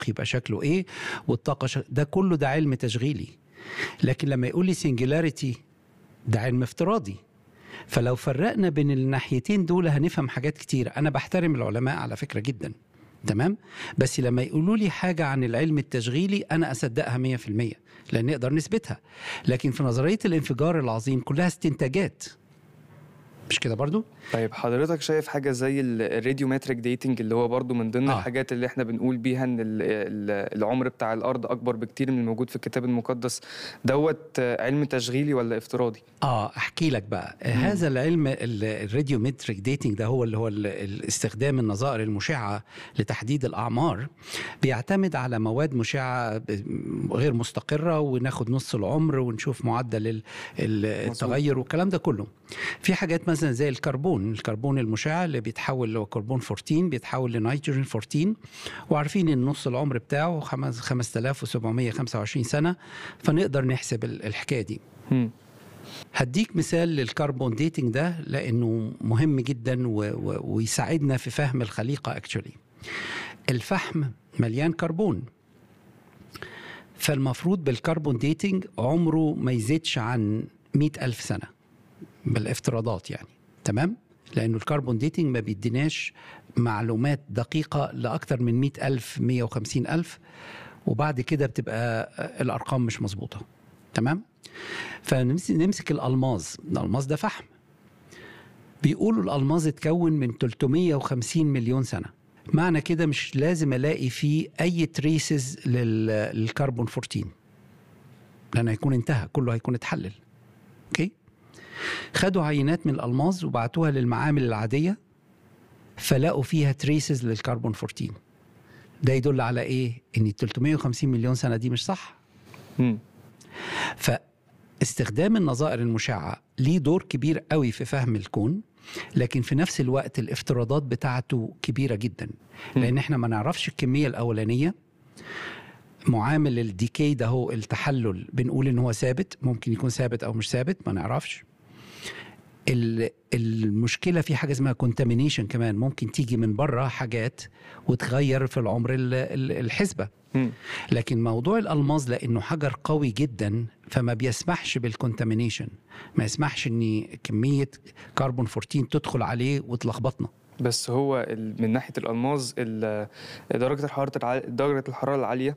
يبقى شكله ايه والطاقه شك... ده كله ده علم تشغيلي لكن لما يقول لي سنجولاريتي ده علم افتراضي فلو فرقنا بين الناحيتين دول هنفهم حاجات كتير انا بحترم العلماء على فكره جدا تمام بس لما يقولوا لي حاجه عن العلم التشغيلي انا اصدقها 100% لان نقدر نثبتها لكن في نظريه الانفجار العظيم كلها استنتاجات مش كده برضو طيب حضرتك شايف حاجه زي الراديومتريك ديتنج اللي هو برضو من ضمن آه. آه. الحاجات اللي احنا بنقول بيها ان ال- ال- العمر بتاع الارض اكبر بكتير من الموجود في الكتاب المقدس دوت آه، علم تشغيلي ولا افتراضي اه احكي لك بقى هذا العلم الراديومتريك ديتنج ده هو اللي هو ال- ال- استخدام النظائر المشعه لتحديد الاعمار بيعتمد على مواد مشعه ب- غير مستقره وناخد نص العمر ونشوف معدل ال- ال- التغير والكلام ده كله في حاجات مثلا زي الكربون الكربون المشع اللي بيتحول اللي هو كربون 14 بيتحول لنيتروجين 14 وعارفين ان نص العمر بتاعه خمس- 5725 سنه فنقدر نحسب ال- الحكايه دي مم. هديك مثال للكربون ديتنج ده لانه مهم جدا و... و... ويساعدنا في فهم الخليقه اكشولي الفحم مليان كربون فالمفروض بالكربون ديتنج عمره ما يزيدش عن مئة ألف سنة بالافتراضات يعني تمام لأنه الكربون ديتنج ما بيديناش معلومات دقيقة لأكثر من مئة ألف مية وخمسين ألف وبعد كده بتبقى الأرقام مش مظبوطة تمام فنمسك نمسك الألماظ الألماظ ده فحم بيقولوا الألماظ اتكون من 350 مليون سنة معنى كده مش لازم ألاقي فيه أي تريسز للكربون 14 لأن هيكون انتهى كله هيكون اتحلل أوكي خدوا عينات من الألماظ وبعتوها للمعامل العادية فلقوا فيها تريسز للكربون 14 ده يدل على ايه؟ ان ال 350 مليون سنه دي مش صح مم. فاستخدام النظائر المشعة ليه دور كبير قوي في فهم الكون لكن في نفس الوقت الافتراضات بتاعته كبيرة جدا لأن احنا ما نعرفش الكمية الأولانية معامل الديكي ده هو التحلل بنقول ان هو ثابت ممكن يكون ثابت او مش ثابت ما نعرفش ال- المشكله في حاجه اسمها كونتامينيشن كمان ممكن تيجي من بره حاجات وتغير في العمر ال- ال- الحسبه مم. لكن موضوع الالماظ لانه حجر قوي جدا فما بيسمحش بالكونتامينيشن ما يسمحش ان كميه كربون 14 تدخل عليه وتلخبطنا بس هو ال- من ناحيه الالماظ ال- درجه الحراره الع... درجه الحراره العاليه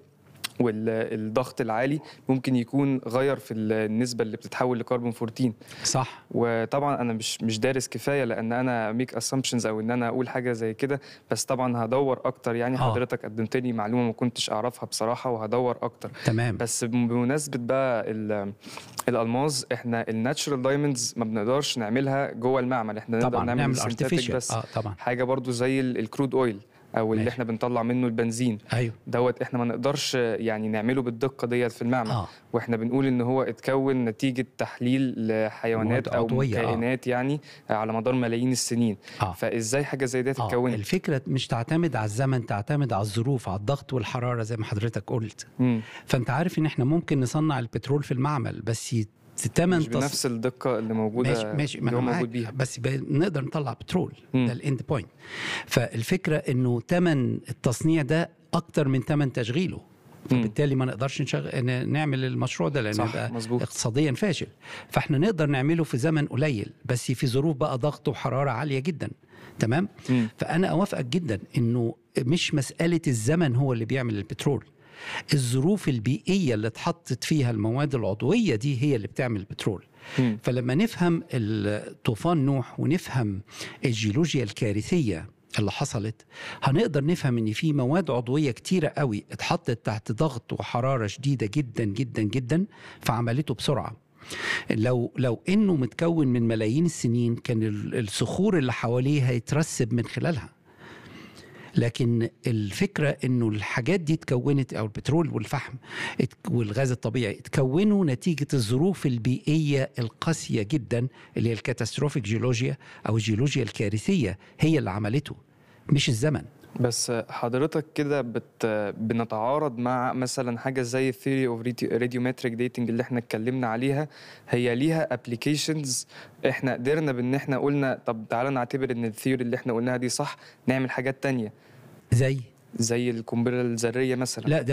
والضغط العالي ممكن يكون غير في النسبه اللي بتتحول لكربون 14 صح وطبعا انا مش مش دارس كفايه لان انا ميك اسامبشنز او ان انا اقول حاجه زي كده بس طبعا هدور اكتر يعني آه. حضرتك قدمت لي معلومه ما كنتش اعرفها بصراحه وهدور اكتر تمام بس بمناسبه بقى ال- الالماظ احنا الناتشرال دايموندز ما بنقدرش نعملها جوه المعمل احنا نقدر طبعا نعمل نعمل synthetic ارتفيشال بس اه طبعا حاجه برضو زي ال- الكرود اويل او اللي ماشي. احنا بنطلع منه البنزين ايوه دوت احنا ما نقدرش يعني نعمله بالدقه ديت في المعمل اه واحنا بنقول ان هو اتكون نتيجه تحليل لحيوانات مواد او عضوية، آه. كائنات يعني على مدار ملايين السنين اه فازاي حاجه زي ديت آه، اتكونت الفكرة مش تعتمد على الزمن تعتمد على الظروف على الضغط والحرارة زي ما حضرتك قلت مم. فانت عارف ان احنا ممكن نصنع البترول في المعمل بس تمن مش بنفس الدقه اللي موجوده ماشي ماشي ما اللي انا هو معاك موجود بيها بس ب- نقدر نطلع بترول مم. ده الاند بوينت فالفكره انه ثمن التصنيع ده اكتر من ثمن تشغيله مم. فبالتالي ما نقدرش نشغل ن- نعمل المشروع ده لانه صح يبقى مظبوط اقتصاديا فاشل فاحنا نقدر نعمله في زمن قليل بس في ظروف بقى ضغط وحراره عاليه جدا تمام مم. فانا اوافقك جدا انه مش مساله الزمن هو اللي بيعمل البترول الظروف البيئيه اللي اتحطت فيها المواد العضويه دي هي اللي بتعمل البترول مم. فلما نفهم ال- طوفان نوح ونفهم الجيولوجيا الكارثيه اللي حصلت هنقدر نفهم ان في مواد عضويه كتيره قوي اتحطت تحت ضغط وحراره شديده جدا جدا جدا فعملته بسرعه لو لو انه متكون من ملايين السنين كان ال- الصخور اللي حواليه هيترسب من خلالها لكن الفكره انه الحاجات دي اتكونت او البترول والفحم ات- والغاز الطبيعي اتكونوا نتيجه الظروف البيئيه القاسيه جدا اللي هي الكاتاستروفيك جيولوجيا او الجيولوجيا الكارثيه هي اللي عملته مش الزمن بس حضرتك كده بت بنتعارض مع مثلا حاجه زي الثيوري اوف راديومتريك ديتنج اللي احنا اتكلمنا عليها هي ليها ابلكيشنز احنا قدرنا بان احنا قلنا طب تعالى نعتبر ان الثيوري اللي احنا قلناها دي صح نعمل حاجات تانية زي زي القنبله الذريه مثلا لا ده